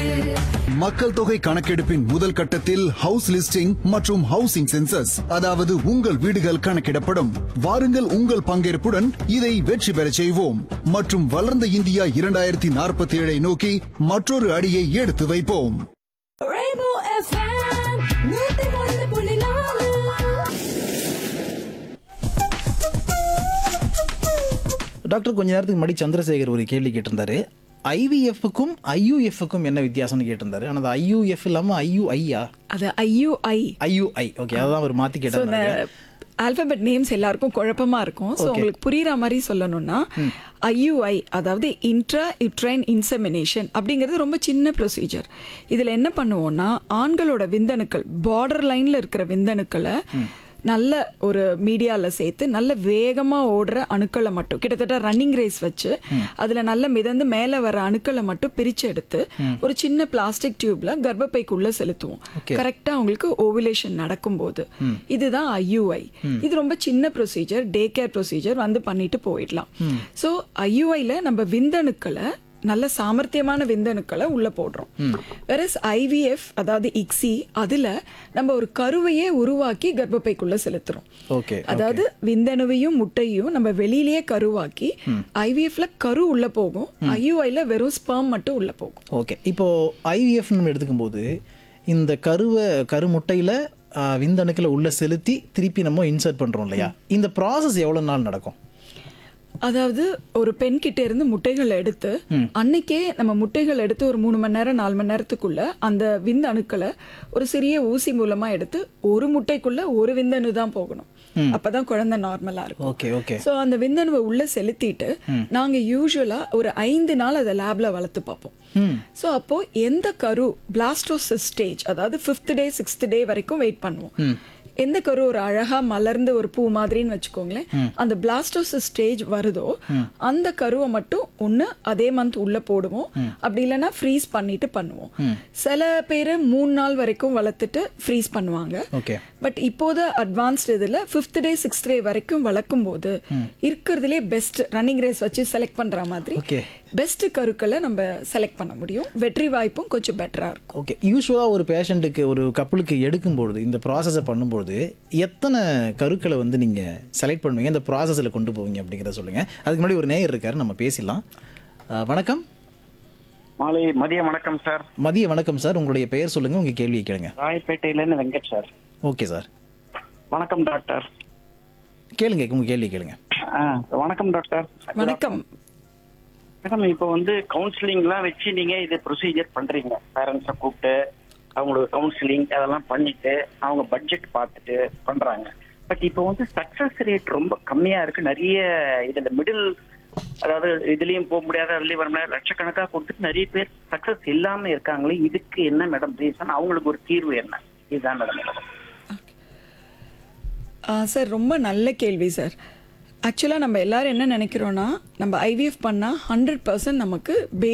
மக்கள் தொகை கணக்கெடுப்பின் முதல் கட்டத்தில் ஹவுஸ் லிஸ்டிங் மற்றும் ஹவுசிங் சென்சஸ் அதாவது உங்கள் வீடுகள் கணக்கிடப்படும் வாருங்கள் உங்கள் பங்கேற்புடன் இதை வெற்றி பெறச் செய்வோம் மற்றும் வளர்ந்த இந்தியா இரண்டாயிரத்தி நாற்பத்தி ஏழை நோக்கி மற்றொரு அடியை எடுத்து வைப்போம் Rainbow FM, நூத்தி ஒன்று புள்ளி நாலு. டாக்டர் கொஞ்ச நேரத்துக்கு முன்னாடி சந்திரசேகர் ஒரு கேள்வி கேட்டிருந்தாரு ஐவிஎஃப்க்கும் ஐயுஎஃப்க்கும் என்ன வித்தியாசம்னு கேட்டிருந்தாரு ஆனால் அது ஐயுஎஃப் இல்லாமல் ஐயுஐயா அது ஐயுஐ ஐயுஐ ஓகே அதான் அவர் மாற்றி ஸோ இந்த கேட்டார் ஆல்பபெட் நேம்ஸ் எல்லாருக்கும் குழப்பமா இருக்கும் ஸோ உங்களுக்கு புரியுற மாதிரி சொல்லணும்னா ஐயுஐ அதாவது இன்ட்ரா யுட்ரைன் இன்செமினேஷன் அப்படிங்கிறது ரொம்ப சின்ன ப்ரொசீஜர் இதில் என்ன பண்ணுவோம்னா ஆண்களோட விந்தணுக்கள் பார்டர் லைன்ல இருக்கிற விந்தணுக்களை நல்ல ஒரு மீடியால சேர்த்து நல்ல வேகமா ஓடுற அணுக்களை மட்டும் கிட்டத்தட்ட ரன்னிங் ரேஸ் வச்சு அதுல நல்ல மிதந்து மேல வர அணுக்களை மட்டும் பிரிச்சு எடுத்து ஒரு சின்ன பிளாஸ்டிக் டியூப்ல கர்ப்பப்பைக்குள்ள செலுத்துவோம் கரெக்டா அவங்களுக்கு ஓவுலேஷன் நடக்கும்போது இதுதான் ஐயுஐ இது ரொம்ப சின்ன ப்ரொசீஜர் டே கேர் ப்ரொசீஜர் வந்து பண்ணிட்டு போயிடலாம் ஸோ ஐயுஐல நம்ம விந்தணுக்களை நல்ல சாமர்த்தியமான விந்தணுக்களை உள்ள போடுறோம் வெரஸ் ஐவிஎஃப் அதாவது இக்ஸி அதுல நம்ம ஒரு கருவையே உருவாக்கி கர்ப்பப்பைக்குள்ள செலுத்துறோம் ஓகே அதாவது விந்தணுவையும் முட்டையும் நம்ம வெளியிலேயே கருவாக்கி ஐவிஎஃப்ல கரு உள்ள போகும் ஐயுஐல வெறும் ஸ்பெர்ம் மட்டும் உள்ள போகும் ஓகே இப்போ ஐவிஎஃப் நம்ம எடுத்துக்கும்போது இந்த கருவை கருமுட்டையில் விந்தணுக்களை உள்ள செலுத்தி திருப்பி நம்ம இன்சர்ட் பண்ணுறோம் இல்லையா இந்த ப்ராசஸ் எவ்வளோ நாள் நடக்கும் அதாவது ஒரு பெண் கிட்ட இருந்து முட்டைகளை எடுத்து அன்னைக்கே நம்ம முட்டைகள் எடுத்து ஒரு மூணு மணி நேரம் நாலு மணி நேரத்துக்குள்ள அந்த விந்து அணுக்களை ஒரு சிறிய ஊசி மூலமா எடுத்து ஒரு முட்டைக்குள்ள ஒரு விந்தணு தான் போகணும் அப்பதான் குழந்தை நார்மலா இருக்கும் ஓகே ஓகே சோ அந்த விந்தணுவை உள்ள செலுத்திட்டு நாங்க யூஸ்வலா ஒரு ஐந்து நாள் அதை லேப்ல வளர்த்து பார்ப்போம் சோ அப்போ எந்த கரு பிளாஸ்டோசிஸ் ஸ்டேஜ் அதாவது ஃபிஃப்த் டே சிக்ஸ்த் டே வரைக்கும் வெயிட் பண்ணுவோம் எந்த கரு ஒரு அழகா மலர்ந்த ஒரு பூ மாதிரின்னு வச்சுக்கோங்களேன் அந்த பிளாஸ்டோசிஸ் ஸ்டேஜ் வருதோ அந்த கருவை மட்டும் ஒண்ணு அதே மந்த் உள்ள போடுவோம் அப்படி இல்லைன்னா ஃப்ரீஸ் பண்ணிட்டு பண்ணுவோம் சில பேர் மூணு நாள் வரைக்கும் வளர்த்துட்டு ஃப்ரீஸ் பண்ணுவாங்க ஓகே பட் இப்போது அட்வான்ஸ்ட் இதுல ஃபிஃப்த் டே சிக்ஸ்த் டே வரைக்கும் வளர்க்கும் போது இருக்கிறதுலே பெஸ்ட் ரன்னிங் ரேஸ் வச்சு செலக்ட் பண்ற மாதிரி Okay. பெஸ்ட் கருக்களை நம்ம செலக்ட் பண்ண முடியும் வெற்றி வாய்ப்பும் கொஞ்சம் பெட்டரா இருக்கும் ஓகே யூஸ்வலாக ஒரு பேஷண்ட்டுக்கு ஒரு கப்பலுக்கு எடுக்கும்பொழுது இந்த ப்ராசஸை பண்ணும்பொழுது எத்தனை கருக்களை வந்து நீங்கள் செலக்ட் பண்ணுவீங்க இந்த ப்ராசஸில் கொண்டு போவீங்க அப்படிங்கிறத சொல்லுங்கள் அதுக்கு முன்னாடி ஒரு நேயர் இருக்கார் நம்ம பேசிடலாம் அஹ், வணக்கம் மாலை மதிய வணக்கம் சார் மதிய வணக்கம் சார் உங்களுடைய பெயர் சொல்லுங்கள் உங்கள் கேள்வியை கேளுங்க ராயப்பேட்டையிலேருந்து வெங்கட் சார் ஓகே சார் வணக்கம் டாக்டர் கேளுங்க உங்கள் கேள்வி கேளுங்க ஆ, வணக்கம் டாக்டர் வணக்கம் மேடம் இப்போ வந்து கவுன்சிலிங்லாம் வச்சு நீங்க இது ப்ரொசீஜர் பண்றீங்க பேரண்ட்ஸை கூப்பிட்டு அவங்களுக்கு கவுன்சிலிங் அதெல்லாம் பண்ணிட்டு அவங்க பட்ஜெட் பார்த்துட்டு பண்றாங்க பட் இப்போ வந்து சக்சஸ் ரேட் ரொம்ப கம்மியா இருக்கு நிறைய இதுல மிடில் அதாவது இதுலயும் போக முடியாத அதுலயும் வர முடியாத லட்சக்கணக்கா கொடுத்துட்டு நிறைய பேர் சக்சஸ் இல்லாம இருக்காங்களே இதுக்கு என்ன மேடம் ரீசன் அவங்களுக்கு ஒரு தீர்வு என்ன இதுதான் மேடம் மேடம் சார் ரொம்ப நல்ல கேள்வி சார் ஆக்சுவலாக நம்ம எல்லாரும் என்ன நினைக்கிறோன்னா நம்ம ஐவிஎஃப் பண்ணால் ஹண்ட்ரட் பர்சன்ட் நமக்கு